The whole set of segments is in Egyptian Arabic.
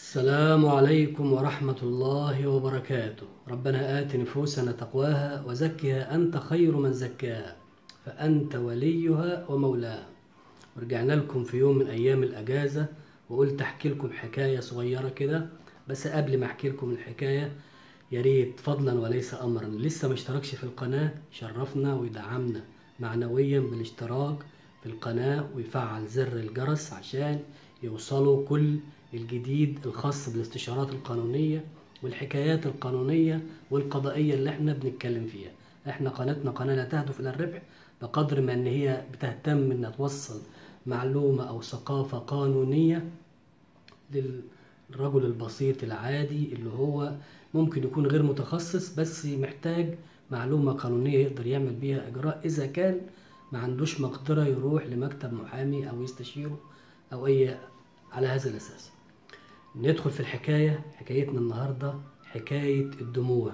السلام عليكم ورحمة الله وبركاته ربنا آت نفوسنا تقواها وزكها أنت خير من زكاها فأنت وليها ومولاها ورجعنا لكم في يوم من أيام الأجازة وقلت أحكي لكم حكاية صغيرة كده بس قبل ما أحكي لكم الحكاية يا ريت فضلا وليس أمرا لسه ما اشتركش في القناة شرفنا ويدعمنا معنويا بالاشتراك في القناة ويفعل زر الجرس عشان يوصلوا كل الجديد الخاص بالاستشارات القانونية والحكايات القانونية والقضائية اللي احنا بنتكلم فيها احنا قناتنا قناة لا تهدف إلى الربح بقدر ما ان هي بتهتم انها توصل معلومة او ثقافة قانونية للرجل البسيط العادي اللي هو ممكن يكون غير متخصص بس محتاج معلومة قانونية يقدر يعمل بيها إجراء إذا كان ما عندوش مقدرة يروح لمكتب محامي أو يستشيره أو أي على هذا الأساس ندخل في الحكاية حكايتنا النهاردة حكاية الدموع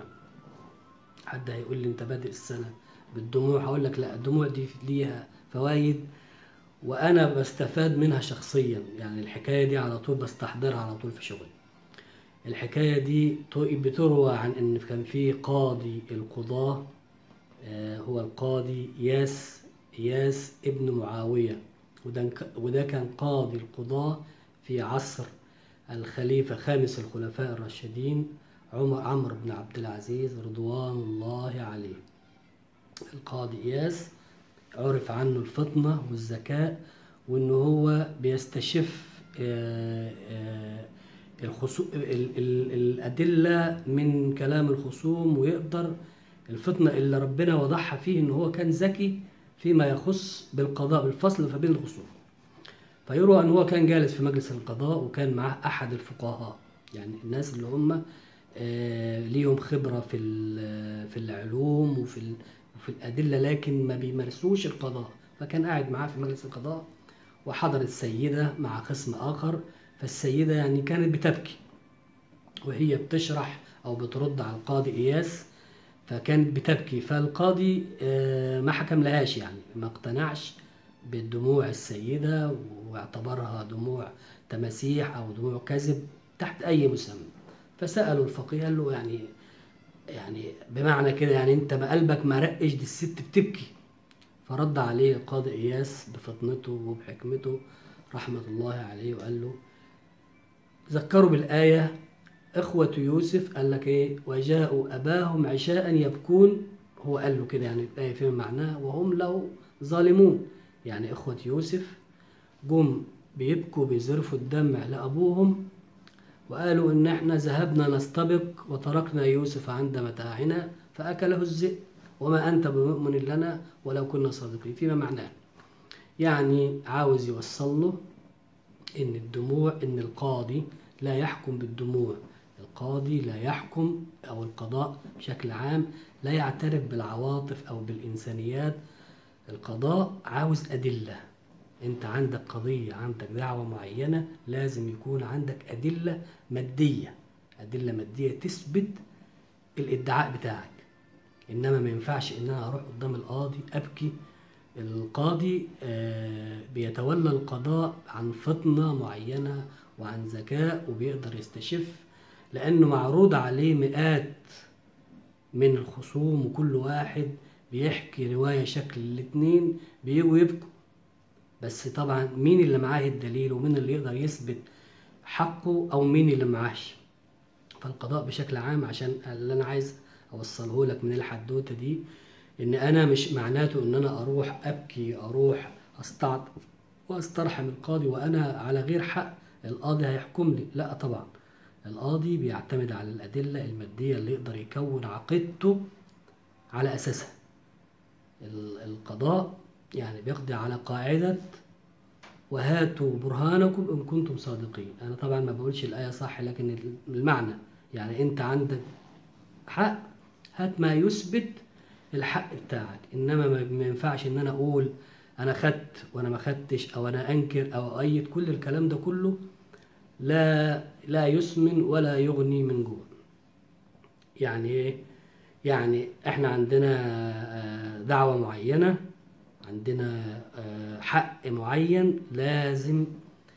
حد هيقول لي أنت بادئ السنة بالدموع هقول لك لا الدموع دي ليها فوائد وأنا بستفاد منها شخصيا يعني الحكاية دي على طول بستحضرها على طول في شغلي الحكاية دي بتروى عن إن كان في قاضي القضاة آه، هو القاضي ياس ياس ابن معاوية وده وده كان قاضي القضاة في عصر الخليفة خامس الخلفاء الراشدين عمر عمرو بن عبد العزيز رضوان الله عليه القاضي إياس عرف عنه الفطنة والذكاء وإن هو بيستشف آه، آه، الخصو... ال... ال... الأدلة من كلام الخصوم ويقدر الفطنة اللي ربنا وضعها فيه إن هو كان ذكي فيما يخص بالقضاء بالفصل ما بين الخصوم فيروى ان هو كان جالس في مجلس القضاء وكان معاه احد الفقهاء يعني الناس اللي هم آه، ليهم خبره في ال- في العلوم وفي ال- وفي الادله لكن ما بيمارسوش القضاء فكان قاعد معاه في مجلس القضاء وحضرت سيده مع خصم اخر فالسيده يعني كانت بتبكي وهي بتشرح او بترد على القاضي اياس فكانت بتبكي فالقاضي آه، ما حكم لهاش يعني ما اقتنعش بدموع السيدة واعتبرها دموع تماسيح أو دموع كذب تحت أي مسمى فسألوا الفقيه قال له يعني يعني بمعنى كده يعني أنت ما قلبك ما رقش دي الست بتبكي فرد عليه القاضي إياس بفطنته وبحكمته رحمة الله عليه وقال له ذكروا بالآية إخوة يوسف قال لك إيه وجاءوا أباهم عشاء يبكون هو قال له كده يعني الآية فيما معناها وهم له ظالمون يعني إخوة يوسف جم بيبكوا بيزرفوا الدمع لأبوهم وقالوا إن إحنا ذهبنا نستبق وتركنا يوسف عند متاعنا فأكله الذئب وما أنت بمؤمن لنا ولو كنا صادقين فيما معناه يعني عاوز يوصل له إن الدموع إن القاضي لا يحكم بالدموع القاضي لا يحكم أو القضاء بشكل عام لا يعترف بالعواطف أو بالإنسانيات القضاء عاوز أدلة أنت عندك قضية عندك دعوة معينة لازم يكون عندك أدلة مادية أدلة مادية تثبت الادعاء بتاعك إنما ما ينفعش إن أنا أروح قدام القاضي أبكي القاضي آه، بيتولى القضاء عن فطنة معينة وعن ذكاء وبيقدر يستشف لأنه معروض عليه مئات من الخصوم وكل واحد بيحكي رواية شكل الاتنين بيجوا يبكوا بس طبعا مين اللي معاه الدليل ومين اللي يقدر يثبت حقه أو مين اللي معاهش فالقضاء بشكل عام عشان اللي أنا عايز أوصله لك من الحدوتة دي إن أنا مش معناته إن أنا أروح أبكي أروح أستعطف وأسترحم القاضي وأنا على غير حق القاضي هيحكم لي لا طبعا القاضي بيعتمد على الأدلة المادية اللي يقدر يكون عقيدته على أساسها ال- القضاء يعني بيقضي على قاعدة وهاتوا برهانكم إن كنتم صادقين أنا طبعا ما بقولش الآية صح لكن المعنى يعني أنت عندك حق هات ما يثبت الحق بتاعك إنما ما ما ينفعش إن أنا أقول أنا خدت وأنا ما خدتش أو أنا أنكر أو أؤيد كل الكلام ده كله لا لا يسمن ولا يغني من جوع يعني ايه يعني احنا عندنا آه، دعوة معينة عندنا آه، حق معين لازم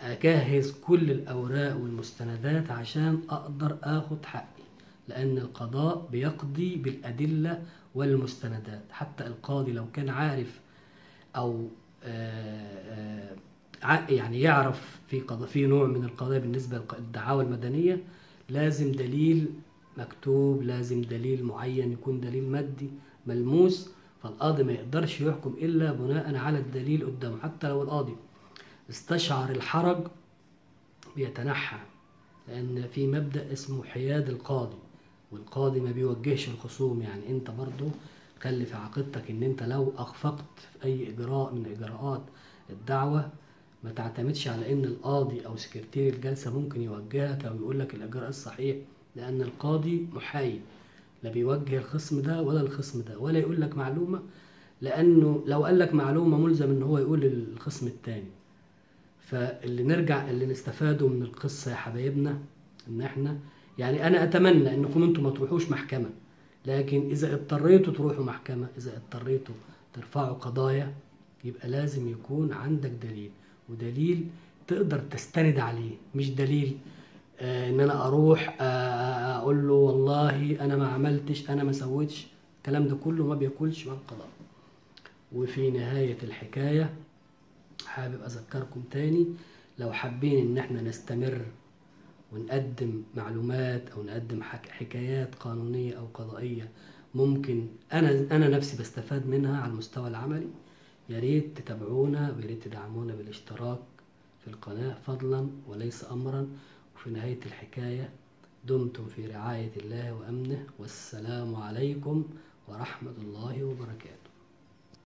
اجهز كل الاوراق والمستندات عشان اقدر اخد حقي لان القضاء بيقضي بالادله والمستندات حتى القاضي لو كان عارف او آه، آه، ع- يعني يعرف في قضاء في نوع من القضايا بالنسبه للدعاوى المدنيه لازم دليل مكتوب لازم دليل معين يكون دليل مادي ملموس فالقاضي ما يقدرش يحكم الا بناء على الدليل قدامه حتى لو القاضي استشعر الحرج بيتنحى لان في مبدا اسمه حياد القاضي والقاضي ما بيوجهش الخصوم يعني انت برضو خلي في عقيدتك ان انت لو اخفقت في اي اجراء من اجراءات الدعوه ما تعتمدش على ان القاضي او سكرتير الجلسه ممكن يوجهك او يقول لك الاجراء الصحيح لان القاضي محايد لا بيوجه الخصم ده ولا الخصم ده ولا يقول لك معلومه لانه لو قال لك معلومه ملزم ان هو يقول للخصم التاني فاللي نرجع اللي نستفاده من القصه يا حبايبنا ان احنا يعني انا اتمنى انكم انتم ما تروحوش محكمه لكن اذا اضطريتوا تروحوا محكمه اذا اضطريتوا ترفعوا قضايا يبقى لازم يكون عندك دليل ودليل تقدر تستند عليه مش دليل آه ان انا اروح آه اقول له والله انا ما عملتش انا ما سويتش الكلام ده كله ما بياكلش مع القضاء وفي نهايه الحكايه حابب اذكركم تاني لو حابين ان احنا نستمر ونقدم معلومات او نقدم حك- حكايات قانونيه او قضائيه ممكن انا انا نفسي بستفاد منها على المستوى العملي يا ريت تتابعونا ويا ريت تدعمونا بالاشتراك في القناه فضلا وليس امرا وفي نهايه الحكايه دمتم في رعايه الله وامنه والسلام عليكم ورحمه الله وبركاته